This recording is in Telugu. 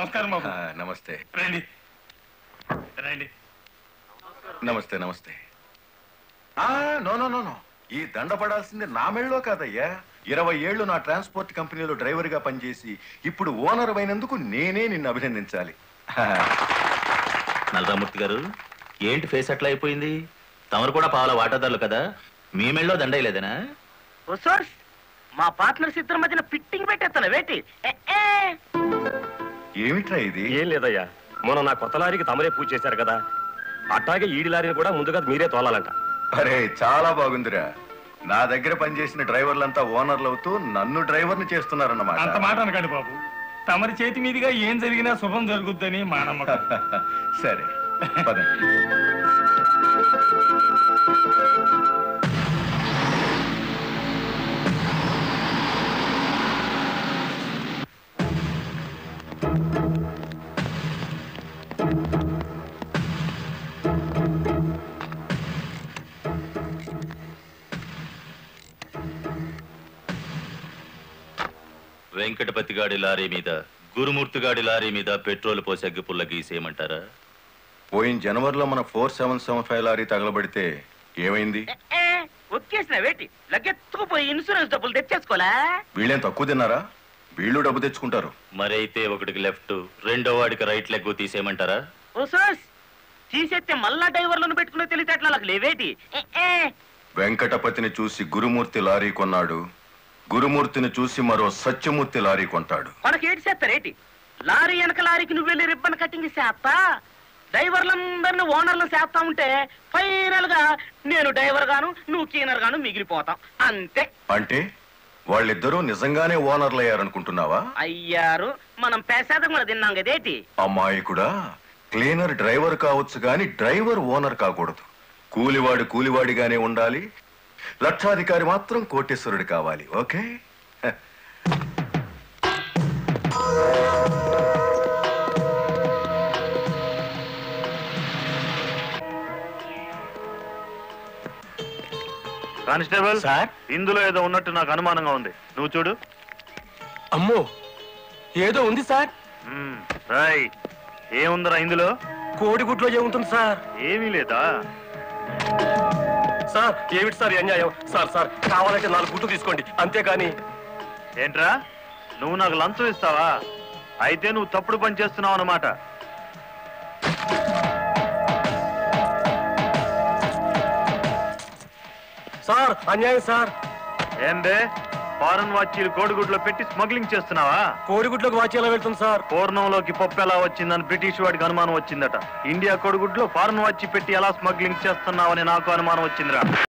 నమస్కారం బాబు ఆ, నమస్తే రండి రండి నమస్తే నమస్తే ఆ, నో నో నో నో ఈ దండ పడాల్సింది నా మెళ్ళలో కాదయ్యా ఇరవై ఏళ్ళు నా ట్రాన్స్పోర్ట్ కంపెనీలో డ్రైవర్గా పనిచేసి ఇప్పుడు ఓనర్ అయినందుకు నేనే నిన్ను అభినందించాలి హా, నల్లరామూర్తి గారు ఏంటి ఫేస్ అట్లా అయిపోయింది తమరు కూడా పావుల వాటాదారులు కదా మీ మెళ్ళలో దండయలేదనా ఓ సోర్స్ మా పార్ట్నర్స్ ఇద్దరి మధ్యన ఫిట్టింగ్ పెట్టేస్తాను వేటి ఏ, ఏ. ఏమిట్రా ఇది ఏం లేదయ్యా మొన్న నా కొత్త లారీకి తమరే పూజ చేశారు కదా అట్లాగే ఈడి లారీని కూడా ముందుగా మీరే తోలాలంట అరే చాలా బాగుందిరా నా దగ్గర పనిచేసిన డ్రైవర్లంతా ఓనర్లు అవుతూ నన్ను డ్రైవర్ని అంత చేస్తున్నారన్నమాట మాట అనకండి బాబు తమరి చేతి మీదుగా ఏం జరిగినా శుభం జరుగుద్దని మా నమ్మకం సరే పదండి వెంకటపతి గాడి లారీ మీద గురుమూర్తి గాడి లారీ మీద పెట్రోల్ పోసి అగ్గిపుల్ల గీసేయమంటారా పోయిన జనవరిలో మన four seven seven five lorry తగలబడితే ఏమైంది ఏ, ఏ. ఒక్కేసిన వేటి లగ్గెత్తుకుపోయి ఇన్సూరెన్స్ డబ్బులు తెచ్చేసుకోలే వీళ్ళేం తక్కువ తిన్నారా వీళ్ళు డబ్బు తెచ్చుకుంటారు మరైతే ఒకటికి లెఫ్ట్ రెండో వాడికి రైట్ లెగ్ తీసేయమంటారా ఓ సోర్స్ తీసేస్తే మళ్ళా డ్రైవర్లను పెట్టుకునే తెలివితేటలు నాకు లేవేటి ఏ, ఏ. వెంకటపతిని చూసి గురుమూర్తి లారీ కొన్నాడు గురుమూర్తిని చూసి మరో సత్యమూర్తి లారీ కొంటాడు మనకి ఏటి చేస్తారేటి లారీ వెనక లారీకి నువ్వు వెళ్ళి రిబ్బన్ కటింగ్ చేస్తా డ్రైవర్లందరిని ఓనర్లు చేస్తా ఉంటే ఫైనల్ గా నేను డ్రైవర్ గాను నువ్వు క్లీనర్ గాను మిగిలిపోతాం అంతే అంటే వాళ్ళిద్దరూ నిజంగానే ఓనర్లు అయ్యారనుకుంటున్నావా అయ్యారు మనం పేసాదం కూడా తిన్నాం కదేటి అమ్మాయికుడా క్లీనర్ డ్రైవర్ కావచ్చు గాని డ్రైవర్ ఓనర్ కాకూడదు కూలివాడు కూలివాడిగానే ఉండాలి లక్షాధికారి మాత్రం కోటేశ్వరుడు కావాలి ఓకే హ. కానిస్టేబుల్ సార్ ఇందులో ఏదో ఉన్నట్టు నాకు అనుమానంగా ఉంది నువ్వు చూడు అమ్మో ఏదో ఉంది సార్ మ్మ్, రాయ్ ఏముందిరా ఇందులో కోడిగుడ్లో ఏముంటుంది సార్ ఏమీ లేదా సార్ ఏమిటి సార్ ఈ అన్యాయం సార్ సార్ కావాలంటే నాలుగు గుడ్లు తీసుకోండి అంతేగాని ఏంట్రా నువ్వు నాకు లంచం ఇస్తావా అయితే నువ్వు తప్పుడు పని చేస్తున్నావు అన్నమాట సార్ అన్యాయం సార్ ఏం బే ఫారెన్ వాచీలు కోడిగుడ్లో పెట్టి స్మగ్లింగ్ చేస్తున్నావా కోడిగుడ్లోకి వాచి ఎలా వెళ్తుంది సార్ పూర్ణంలోకి పప్పు ఎలా వచ్చిందని బ్రిటిష్ వాడికి అనుమానం వచ్చిందట ఇండియా కోడిగుడ్లో ఫారెన్ వాచి పెట్టి ఎలా స్మగ్లింగ్ చేస్తున్నావని నాకు అనుమానం వచ్చిందిరా